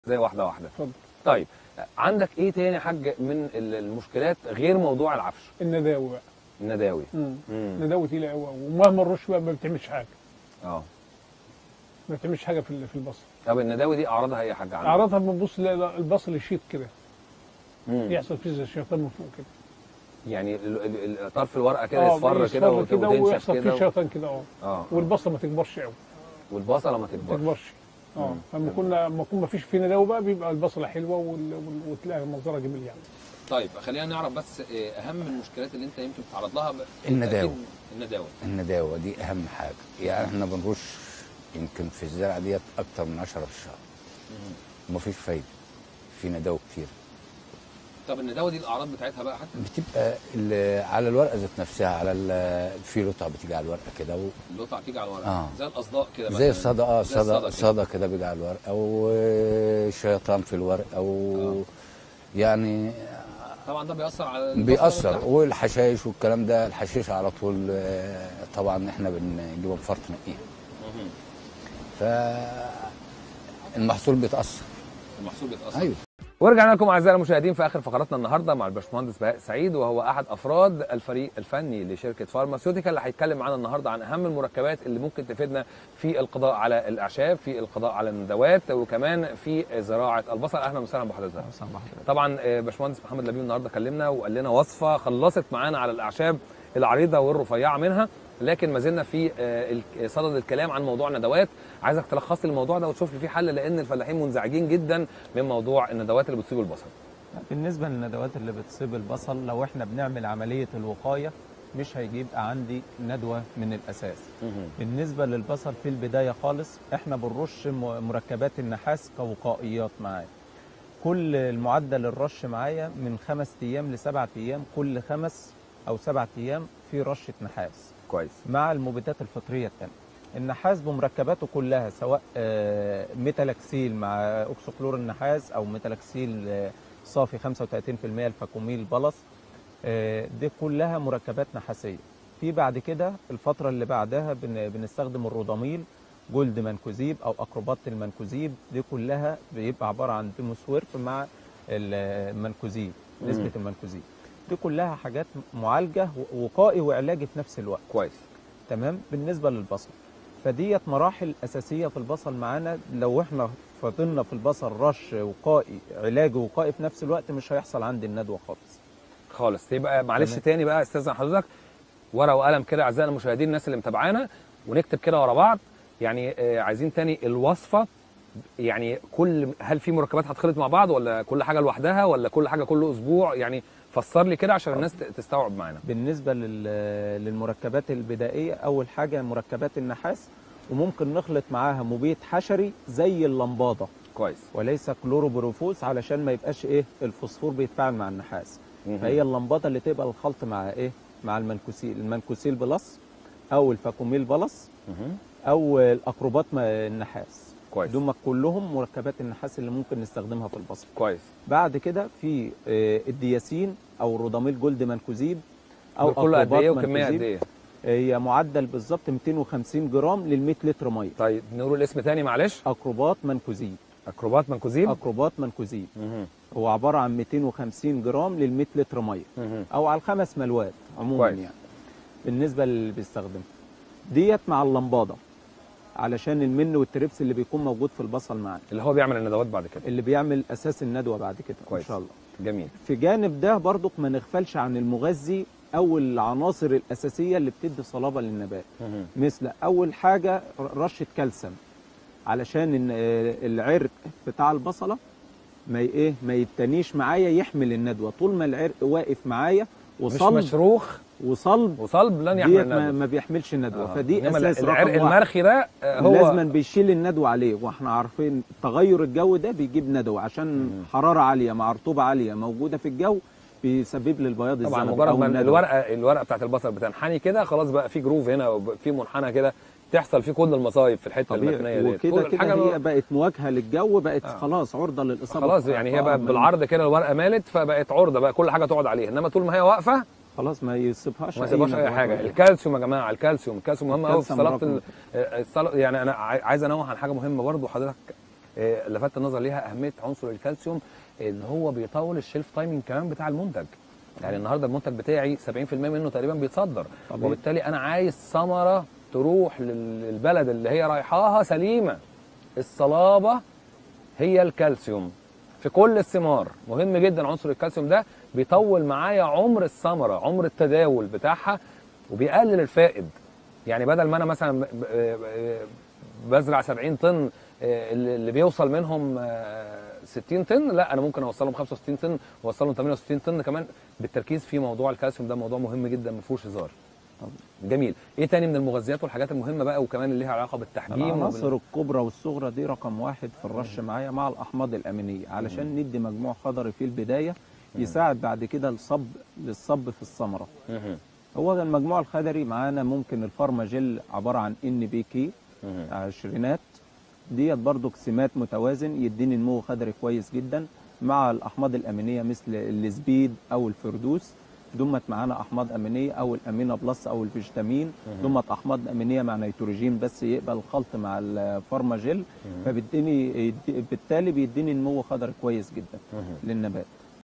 زي واحده واحده اتفضل طيب عندك ايه تاني يا حاج من ال- المشكلات غير موضوع العفش النداوي بقى النداوي مم. امم نداوي تقيله قوي ومهما الرش بقى ما بتعملش حاجه اه ما بتعملش حاجه في ال- في البصل طب النداوي دي اعراضها ايه يا حاج عندك اعراضها بنبص نلاقي البصل يشيط كده مم. يحصل فيه زي الشيطان من فوق كده يعني ال- ال- ال- طرف الورقه كده آه، يصفر يصفر كده وت- كده وتنشف ويحصل فيه كده و- شيطان كده اه اه والبصله ما تكبرش قوي والبصله ما ما تكبرش تكبرش اه مم. لما كنا لما يكون ما فيش في نداوي بقى بيبقى البصله حلوه وال... وال... وتلاقي منظرها جميل يعني طيب خلينا نعرف بس إيه اهم المشكلات اللي انت يمكن تتعرض لها ب- النداوي. أكيد النداوي النداوة دي أهم حاجة يعني احنا بنرش يمكن في الزرعة ديت أكتر من 10 في الشهر ومفيش فايدة في نداوة كتير طب النداوي دي الاعراض بتاعتها بقى حتى بتبقى ال- على الورقة ذات نفسها على ال- في رطع بتيجي على الورقة كده و- اللقطه تيجي على الورقه آه. زي الاصداء كده زي مثلاً. الصدى اه زي صدى كده. صدى كده بيجي على الورقة وشيطان في الورقة و آه. يعني طبعا ده بيأثر على البصل بيأثر بتاعها. والحشائش والكلام ده الحشيش على طول آه، طبعا احنا بنجيبها بفرط نقيه مهم. فالمحصول بيتأثر المحصول بيتأثر ايوه ورجعنا لكم اعزائي المشاهدين في اخر فقراتنا النهارده مع الباشمهندس بهاء سعيد وهو احد افراد الفريق الفني لشركه فارماسيوتيكا اللي هيتكلم معانا النهارده عن اهم المركبات اللي ممكن تفيدنا في القضاء على الاعشاب في القضاء على الندوات وكمان في زراعه البصل اهلا وسهلا بحضرتك طبعا آه، باشمهندس محمد لبيب النهارده كلمنا وقال لنا وصفه خلصت معانا على الاعشاب العريضه والرفيعه منها لكن ما زلنا في آه، ال- صدد الكلام عن موضوع الندوات عايزك تلخص لي الموضوع ده وتشوف لي فيه حل لان الفلاحين منزعجين جدا من موضوع الندوات اللي بتصيب البصل بالنسبة للندوات اللي بتصيب البصل لو احنا بنعمل عملية الوقاية مش هيجيبقى عندي ندوة من الأساس بالنسبة للبصل في البداية خالص احنا بنرش م- مركبات النحاس كوقائيات معايا كل المعدل الرش معايا من خمس أيام لسبعة أيام كل خمس أو سبعة أيام في رشة نحاس كويس مع المبيدات الفطريه الثانيه النحاس بمركباته كلها سواء آه، ميتالاكسيل مع اكسوكلور النحاس او ميتالاكسيل آه، صافي 35% الفاكوميل بلس آه، دي كلها مركبات نحاسيه في بعد كده الفتره اللي بعدها بن- بنستخدم الروداميل جولد منكوزيب او اكروبات المنكوزيب دي كلها بيبقى عباره عن ديموسويرف مع المنكوزيب نسبه مم. المنكوزيب دي كلها حاجات معالجه وقائي وعلاجي في نفس الوقت كويس تمام بالنسبه للبصل فديت مراحل اساسيه في البصل معانا لو احنا فضلنا في البصل رش وقائي علاج وقائي في نفس الوقت مش هيحصل عندي الندوه خالص خالص يبقى معلش تمام. تاني بقى استاذن حضرتك ورقه وقلم كده اعزائي المشاهدين الناس اللي متابعانا ونكتب كده ورا بعض يعني آه، عايزين تاني الوصفه يعني كل هل في مركبات هتخلط مع بعض ولا كل حاجه لوحدها ولا كل حاجه كل اسبوع يعني فسر لي كده عشان الناس ت- تستوعب معانا بالنسبه لل- للمركبات البدائيه اول حاجه مركبات النحاس وممكن نخلط معاها مبيد حشري زي اللمباده كويس وليس كلوروبروفوس علشان ما يبقاش ايه الفوسفور بيتفاعل مع النحاس مهم. فهي اللمباده اللي تبقى الخلط مع ايه مع المنكوسيل المنكوسيل بلس او الفاكوميل بلس مهم. او الاكروبات ما- النحاس كويس دول كلهم مركبات النحاس اللي ممكن نستخدمها في البصل كويس بعد كده في آه، الدياسين او روداميل جولد منكوزيب او دول كله قد أكروبات ايه وكميه قد منكوزيب. ايه هي معدل بالظبط 250 جرام لل 100 لتر ميه طيب نقول الاسم تاني معلش اكروبات منكوزيب اكروبات منكوزيب اكروبات منكوزيب مهم. هو عباره عن 250 جرام لل 100 لتر ميه مهم. او على الخمس ملوات عموما كويس. يعني بالنسبه للي بيستخدمها ديت مع اللمباده علشان المن والتربس اللي بيكون موجود في البصل معانا اللي هو بيعمل الندوات بعد كده اللي بيعمل اساس الندوه بعد كده كويس. ان شاء الله جميل في جانب ده برضك ما نغفلش عن المغذي او العناصر الاساسيه اللي بتدي صلابه للنبات مهم. مثل اول حاجه رشه كالسيوم علشان إن آه، العرق بتاع البصله ما ي- ايه ما يتنيش معايا يحمل الندوه طول ما العرق واقف معايا مش وصلب مشروخ وصلب وصلب لن يحمل ديت ما, الندوة. ما بيحملش الندوه آه. فدي إنما اساس العرق رقم واحد المرخي ده آه، هو لازما بيشيل الندوه عليه واحنا عارفين تغير الجو ده بيجيب ندوه عشان مم. حراره عاليه مع رطوبه عاليه موجوده في الجو بيسبب لي البياض طبعا الزلمي مجرد أو ما الندوة. الورقه الورقه بتاعت البصل بتنحني كده خلاص بقى في جروف هنا وفي منحنى كده تحصل فيه كل المصايب في الحته المتنيه طبيعي دي وكده كده هي بقت مواجهه للجو بقت آه. خلاص عرضه للاصابه خلاص في- يعني في هي بقى أقرب من- بالعرض كده الورقه مالت فبقت عرضه بقى كل حاجه تقعد عليها انما طول ما هي واقفه خلاص ما يسيبهاش ما يسيبهاش اي ندوة حاجه ولا الكالسيوم يا جماعه الكالسيوم الكالسيوم مهم قوي في الكالسيوم صلاه ال- رقم. الصلاة يعني انا عاي- عايز انوه عن حاجه مهمه برضو حضرتك آه، لفت النظر ليها اهميه عنصر الكالسيوم ان هو بيطول الشيلف تايمنج كمان بتاع المنتج يعني النهارده المنتج بتاعي 70% منه تقريبا بيتصدر طبيعي. وبالتالي انا عايز ثمره تروح لل- للبلد اللي هي رايحاها سليمه الصلابه هي الكالسيوم في كل الثمار مهم جدا عنصر الكالسيوم ده بيطول معايا عمر الثمره عمر التداول بتاعها وبيقلل الفائد يعني بدل ما انا مثلا ب- ب- بزرع 70 طن آه، اللي اللي بيوصل منهم آه، 60 طن لا انا ممكن اوصلهم 65 طن واوصلهم 68 طن كمان بالتركيز في موضوع الكالسيوم ده موضوع مهم جدا ما فيهوش هزار جميل ايه تاني من المغذيات والحاجات المهمه بقى وكمان اللي ليها علاقه بالتحجيم العناصر وبال... الكبرى والصغرى دي رقم واحد في الرش معايا مع الاحماض الامينيه علشان ندي مجموع خضري في البدايه يساعد بعد كده الصب للصب في الثمره مهم. هو المجموع الخضري معانا ممكن الفارما جل عباره عن ان بي كي مهم. عشرينات ديت برضو سمات متوازن يديني نمو خضري كويس جدا مع الاحماض الامينيه مثل السبيد او الفردوس دمت معانا احماض امينيه او الامينو بلس او الفيتامين دمت احماض امينيه مع نيتروجين بس يقبل الخلط مع الفارما جل فبالتالي بالتالي بيديني نمو خضري كويس جدا مهم. للنبات